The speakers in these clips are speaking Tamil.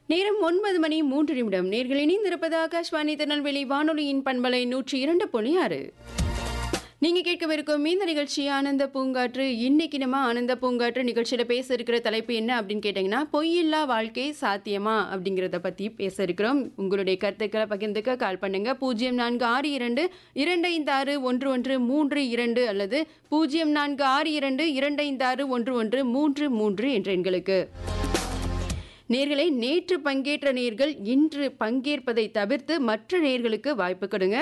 நேரம் ஒன்பது மணி மூன்று நிமிடம் நேர்கள் இணைந்திருப்பது ஆகாஷ்வாணி திருநெல்வேலி வானொலியின் பண்பலை நூற்றி இரண்டு புள்ளி ஆறு நீங்க கேட்கவிருக்கும் இந்த நிகழ்ச்சி ஆனந்த பூங்காற்று இன்னைக்கு நம்ம ஆனந்த பூங்காற்று நிகழ்ச்சியில பேச இருக்கிற தலைப்பு என்ன அப்படின்னு கேட்டீங்கன்னா பொய்யில்லா வாழ்க்கை சாத்தியமா அப்படிங்கிறத பத்தி பேச இருக்கிறோம் உங்களுடைய கருத்துக்களை பகிர்ந்துக்க கால் பண்ணுங்க பூஜ்ஜியம் நான்கு ஆறு இரண்டு இரண்டு ஐந்து ஆறு ஒன்று ஒன்று மூன்று இரண்டு அல்லது பூஜ்ஜியம் நான்கு ஆறு இரண்டு இரண்டு ஐந்து ஆறு ஒன்று ஒன்று மூன்று மூன்று என்ற எண்களுக்கு நேர்களை நேற்று பங்கேற்ற நேர்கள் இன்று பங்கேற்பதை தவிர்த்து மற்ற நேர்களுக்கு வாய்ப்பு கொடுங்க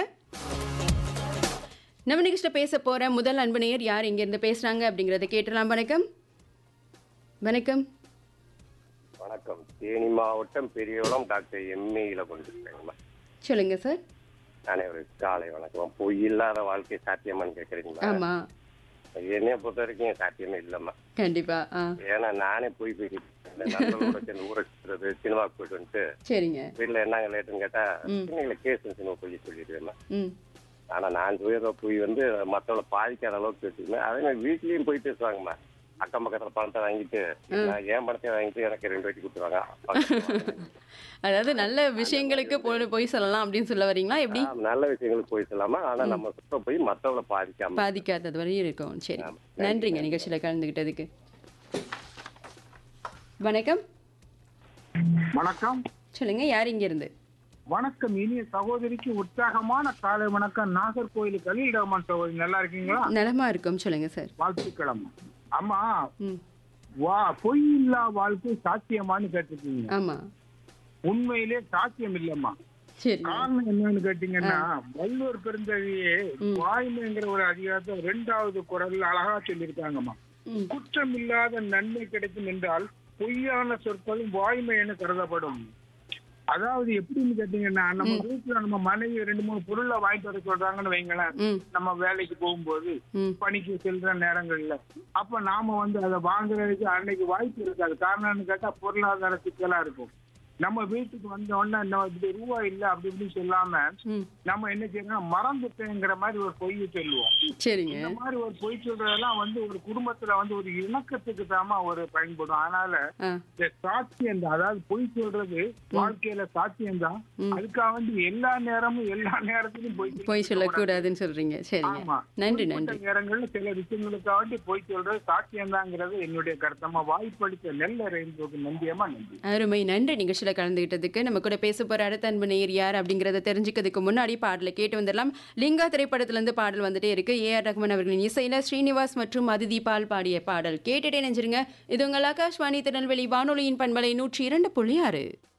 நம்ம நிகழ்ச்சியில் பேச போற முதல் அன்பு நேயர் யார் இங்கிருந்து பேசுறாங்க அப்படிங்கறத கேட்டலாம் வணக்கம் வணக்கம் வணக்கம் தேனி மாவட்டம் பெரியகுளம் டாக்டர் எம்ஏல கொண்டிருக்கேங்கம்மா சொல்லுங்க சார் அனைவருக்கு காலை வணக்கம் பொய் இல்லாத வாழ்க்கை சாத்தியமான்னு கேட்குறீங்களா ஆமா என்னைய பொறுத்த வரைக்கும் சாத்தியமே இல்லைம்மா கண்டிப்பா ஆ ஏன்னா நானே போய் பேசிட்டு நண்பர்களோட சேர்ந்து ஊரை சுற்றுறது சினிமாவுக்கு போயிட்டு வந்துட்டு சரிங்க வீட்டில் என்னங்க லேட்டுன்னு கேட்டா சின்ன கேஸ் சினிமா போய் சொல்லிடுவேம்மா ம் ஆனா நான் சொல்லிடுற போய் வந்து மற்றவங்களை பாதிக்காத அளவுக்கு பேசிக்குவேன் அதே மாதிரி வீட்லயும் போய் பேசுவாங்கம்மா அக்கம் பக்கத்துல பணத்தை வாங்கிட்டு நான் என் பணத்தை வாங்கிட்டு எனக்கு ரெண்டு வாட்டி கொடுத்துருவாங்க அதாவது நல்ல விஷயங்களுக்கு போய் போய் சொல்லலாம் அப்படின்னு சொல்ல வரீங்களா எப்படி ஆ, நல்ல விஷயங்களுக்கு போய் சொல்லாம ஆனா நம்ம சுத்த போய் மத்தவங்கள பாதிக்காம பாதிக்காதது வரையும் இருக்கும் சரி ஆமா. நன்றிங்க நிகழ்ச்சியில கலந்துகிட்டதுக்கு வணக்கம் வணக்கம் சொல்லுங்க யார் இங்க இருந்து வணக்கம் இனிய சகோதரிக்கு உற்சாகமான காலை வணக்கம் நாகர்கோயில் கலீல் ரஹ்மான் சகோதரி நல்லா இருக்கீங்களா நலமா இருக்கும் சொல்லுங்க சார் வாழ்த்துக்கள் அம்மா அம்மா ம் வா பொய் இல்லா வாழ்க்கை சாத்தியமான்னு கேட்டிருக்கீங்க ஆமா உண்மையிலே சாத்தியம் இல்லம்மா சரி காரணம் என்னன்னு கேட்டீங்கன்னா வள்ளுவர் பெருந்தகையே வாய்மைங்கிற ஒரு அதிகாரத்தை ரெண்டாவது குரல்ல அழகா சொல்லியிருக்காங்கம்மா ம் குற்றம் இல்லாத நன்மை கிடைக்கும் என்றால் பொய்யான சொற்களும் வாய்மை என கருதப்படும் அதாவது எப்படின்னு கேட்டீங்கன்னா நம்ம வீட்டுல நம்ம மனைவி ரெண்டு மூணு பொருளை வாங்கிட்டு வர சொல்றாங்கன்னு வைங்களேன் ம் நம்ம வேலைக்கு போகும்போது ம் பணிக்கு செல்ற நேரங்கள்ல அப்ப நாம வந்து அதை வாங்குறதுக்கு அன்னைக்கு வாய்ப்பு இருக்காது காரணம்னு கேட்டா பொருளாதார சிக்கலா இருக்கும் நம்ம வீட்டுக்கு வந்த உடனே நம்ம இப்படி ரூபா இல்ல அப்படி இப்படின்னு சொல்லாம ம் நம்ம என்ன செய்யணும் மறந்துட்டேங்கிற மாதிரி ஒரு பொய்யை சொல்லுவோம் சரிங்க இந்த மாதிரி ஒரு பொய் சொல்றதெல்லாம் வந்து ஒரு குடும்பத்துல வந்து ஒரு இணக்கத்துக்கு தாமா ஒரு பயன்படும் அதனால ஆ இந்த சாத்தியம் தான் அதாவது பொய் சொல்றது வாழ்க்கையில சாத்தியம் தான் அதுக்காக வந்து எல்லா நேரமும் எல்லா நேரத்திலும் பொய் சொல்ல போய் சொல்லக்கூடாதுன்னு சொல்றீங்க சரிங்க ஆமா நன்றி குறிப்பிட்ட நன்றி நேரங்கள்ல சில விஷயங்களுக்காக வேண்டி பொய் சொல்றது சாத்தியம் தாங்கிறது என்னுடைய கருத்தமா வாய்ப்பளித்த நெல்ல ரெயின்போக்கு நம்பியமா நன்றி அருமை நன்றி நிகழ்ச்சியில் கலந்துகிட்டதுக்கு நம்ம கூட பேச போற அடுத்த அன்பு நேயர் யார் அப்படிங்கறத தெரிஞ்சுக்கிறதுக்கு முன்னாடி பாடலை கேட்டு வந்துடலாம் லிங்கா திரைப்படத்துல இருந்து பாடல் வந்துட்டே இருக்கு ஏ ஆர் ரஹ்மான் அவர்களின் இசையில ஸ்ரீனிவாஸ் மற்றும் அதிதி பால் பாடிய பாடல் கேட்டுட்டே நெஞ்சிருங்க இது உங்கள் ஆகாஷ்வாணி திருநெல்வேலி வானொலியின் பண்பலை நூற்றி இரண்டு புள்ளி ஆறு